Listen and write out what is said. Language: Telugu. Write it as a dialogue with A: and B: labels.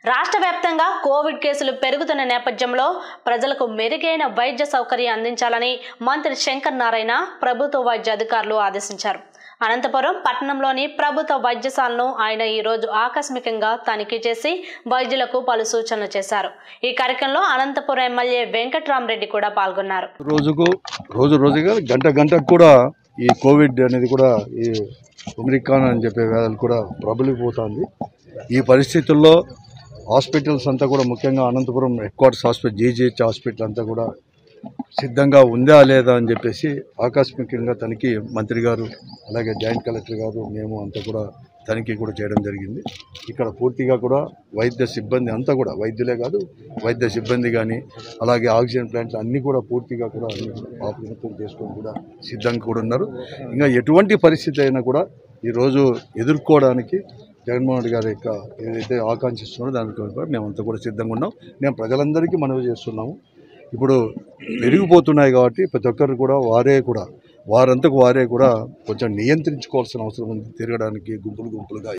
A: రాష్ట్ర వ్యాప్తంగా కోవిడ్ కేసులు పెరుగుతున్న నేపథ్యంలో ప్రజలకు మెరుగైన వైద్య సౌకర్యం అందించాలని మంత్రి శంకర్ నారాయణ ప్రభుత్వ వైద్య అధికారులు ఆదేశించారు అనంతపురం పట్టణంలోని ప్రభుత్వ వైద్యశాలను ఆయన ఈరోజు ఆకస్మికంగా తనిఖీ చేసి వైద్యులకు పలు సూచనలు చేశారు ఈ కార్యక్రమంలో అనంతపురం ఎమ్మెల్యే వెంకట్రామరెడ్డి కూడా పాల్గొన్నారు
B: రోజుకు రోజు రోజుగా గంట గంటకు కూడా ఈ కోవిడ్ అనేది కూడా ఈ ఒమిక్రాన్ అని చెప్పే వ్యాధులు కూడా ప్రబలిపోతుంది ఈ పరిస్థితుల్లో హాస్పిటల్స్ అంతా కూడా ముఖ్యంగా Anantapuram headquarters hospital GGH hospital అంతా కూడా సిద్ధంగా ఉందా లేదా అని చెప్పేసి ఆకస్మికంగా తనిఖీ మంత్రి గారు అలాగే జాయింట్ కలెక్టర్ గారు మేము అంతా కూడా తనిఖీ కూడా చేయడం జరిగింది ఇక్కడ పూర్తిగా కూడా వైద్య సిబ్బంది అంతా కూడా వైద్యులే కాదు వైద్య సిబ్బంది కానీ అలాగే ఆక్సిజన్ ప్లాంట్స్ అన్నీ కూడా పూర్తిగా కూడా అన్ని ఆపరేషన్ చేసుకొని కూడా సిద్ధంగా కూడా ఉన్నారు ఇంకా ఎటువంటి పరిస్థితి అయినా కూడా ఈరోజు ఎదుర్కోవడానికి జగన్మోహన్ రెడ్డి గారి యొక్క ఏదైతే ఆకాంక్షిస్తున్నారో దానికి కూడా మేమంతా కూడా సిద్ధంగా ఉన్నాం మేము ప్రజలందరికీ మనవి చేస్తున్నాము ఇప్పుడు పెరిగిపోతున్నాయి కాబట్టి ప్రతి ఒక్కరు కూడా వారే కూడా వారంతకు వారే కూడా కొంచెం నియంత్రించుకోవాల్సిన అవసరం ఉంది తిరగడానికి గుంపులు గుంపులుగా